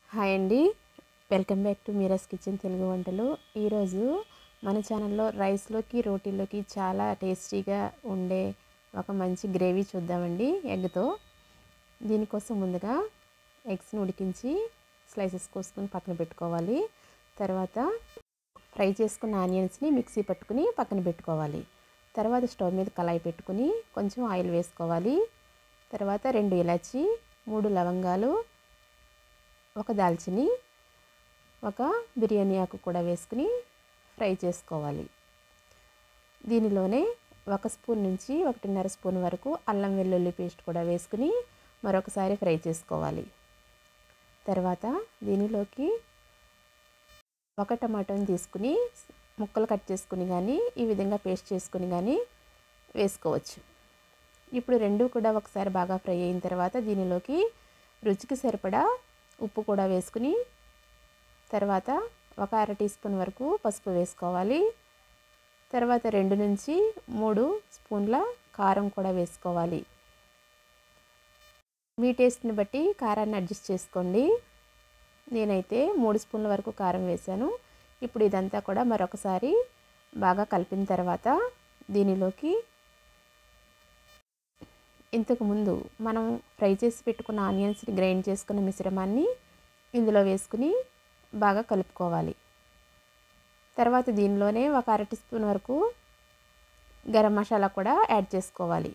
hi అండి welcome back to Meera's kitchen Telugu వంటలు ఈరోజు మన ఛానల్లో రైస్లోకి రోటీలోకి చాలా టేస్టీగా ఉండే ఒక మంచి గ్రేవీ చూద్దామండి ఎగ్తో దీనికోసం ముందుగా ఎగ్స్ని ఉడికించి స్లైసెస్ కోసుకుని పక్కన పెట్టుకోవాలి తర్వాత ఫ్రై చేసుకున్న ఆనియన్స్ని మిక్సీ పట్టుకుని పక్కన పెట్టుకోవాలి తర్వాత స్టవ్ మీద కళాయి పెట్టుకుని కొంచెం ఆయిల్ వేసుకోవాలి తర్వాత రెండు ఇలాచి మూడు లవంగాలు ఒక దాల్చిని ఒక బిర్యానీ ఆకు కూడా వేసుకుని ఫ్రై చేసుకోవాలి దీనిలోనే ఒక స్పూన్ నుంచి ఒకటిన్నర స్పూన్ వరకు అల్లం వెల్లుల్లి పేస్ట్ కూడా వేసుకుని మరొకసారి ఫ్రై చేసుకోవాలి తర్వాత దీనిలోకి ఒక టమాటోని తీసుకుని ముక్కలు కట్ చేసుకుని కానీ ఈ విధంగా పేస్ట్ చేసుకుని కానీ వేసుకోవచ్చు ఇప్పుడు రెండు కూడా ఒకసారి బాగా ఫ్రై అయిన తర్వాత దీనిలోకి రుచికి సరిపడా ఉప్పు కూడా వేసుకుని తర్వాత ఒక అర టీ స్పూన్ వరకు పసుపు వేసుకోవాలి తర్వాత రెండు నుంచి మూడు స్పూన్ల కారం కూడా వేసుకోవాలి మీ టేస్ట్ని బట్టి కారాన్ని అడ్జస్ట్ చేసుకోండి నేనైతే మూడు స్పూన్ల వరకు కారం వేశాను ఇప్పుడు ఇదంతా కూడా మరొకసారి బాగా కలిపిన తర్వాత దీనిలోకి ఇంతకుముందు మనం ఫ్రై చేసి పెట్టుకున్న ఆనియన్స్ని గ్రైండ్ చేసుకున్న మిశ్రమాన్ని ఇందులో వేసుకుని బాగా కలుపుకోవాలి తర్వాత దీనిలోనే ఒక అర టీ స్పూన్ వరకు గరం మసాలా కూడా యాడ్ చేసుకోవాలి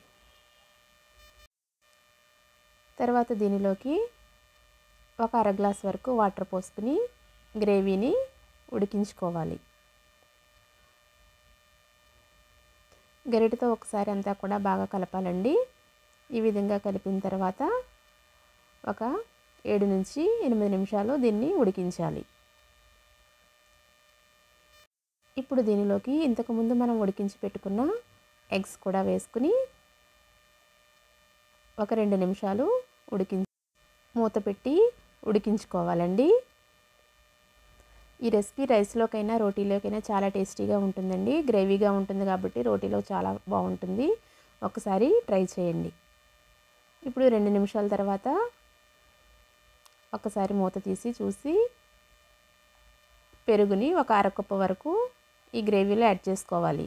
తర్వాత దీనిలోకి ఒక అర గ్లాస్ వరకు వాటర్ పోసుకుని గ్రేవీని ఉడికించుకోవాలి గరిటతో ఒకసారి అంతా కూడా బాగా కలపాలండి ఈ విధంగా కలిపిన తర్వాత ఒక ఏడు నుంచి ఎనిమిది నిమిషాలు దీన్ని ఉడికించాలి ఇప్పుడు దీనిలోకి ఇంతకుముందు మనం ఉడికించి పెట్టుకున్న ఎగ్స్ కూడా వేసుకుని ఒక రెండు నిమిషాలు ఉడికించి మూత పెట్టి ఉడికించుకోవాలండి ఈ రెసిపీ రైస్లోకైనా రోటీలోకైనా చాలా టేస్టీగా ఉంటుందండి గ్రేవీగా ఉంటుంది కాబట్టి రోటీలో చాలా బాగుంటుంది ఒకసారి ట్రై చేయండి ఇప్పుడు రెండు నిమిషాల తర్వాత ఒకసారి మూత తీసి చూసి పెరుగుని ఒక అరకప్పు వరకు ఈ గ్రేవీలో యాడ్ చేసుకోవాలి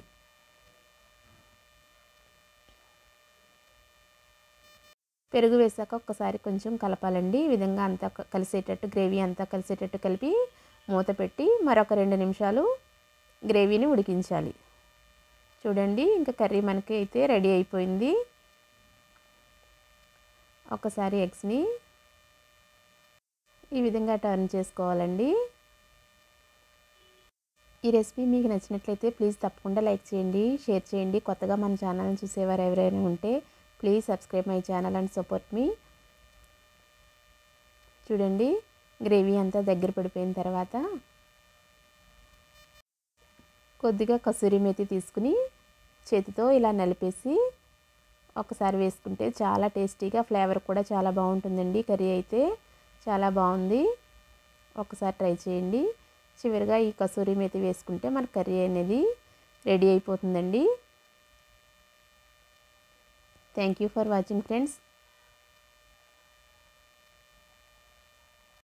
పెరుగు వేసాక ఒక్కసారి కొంచెం కలపాలండి ఈ విధంగా అంతా కలిసేటట్టు గ్రేవీ అంతా కలిసేటట్టు కలిపి మూత పెట్టి మరొక రెండు నిమిషాలు గ్రేవీని ఉడికించాలి చూడండి ఇంకా కర్రీ మనకి అయితే రెడీ అయిపోయింది ఒకసారి ఎగ్స్ని ఈ విధంగా టర్న్ చేసుకోవాలండి ఈ రెసిపీ మీకు నచ్చినట్లయితే ప్లీజ్ తప్పకుండా లైక్ చేయండి షేర్ చేయండి కొత్తగా మన ఛానల్ని చూసేవారు ఎవరైనా ఉంటే please subscribe my channel and support మీ చూడండి గ్రేవీ అంతా దగ్గర పడిపోయిన తర్వాత కొద్దిగా కసూరి మేతి తీసుకుని చేతితో ఇలా నలిపేసి ఒకసారి వేసుకుంటే చాలా టేస్టీగా ఫ్లేవర్ కూడా చాలా బాగుంటుందండి కర్రీ అయితే చాలా బాగుంది ఒకసారి ట్రై చేయండి చివరిగా ఈ కసూరి మేతి వేసుకుంటే మన కర్రీ అనేది రెడీ అయిపోతుందండి thank you for watching friends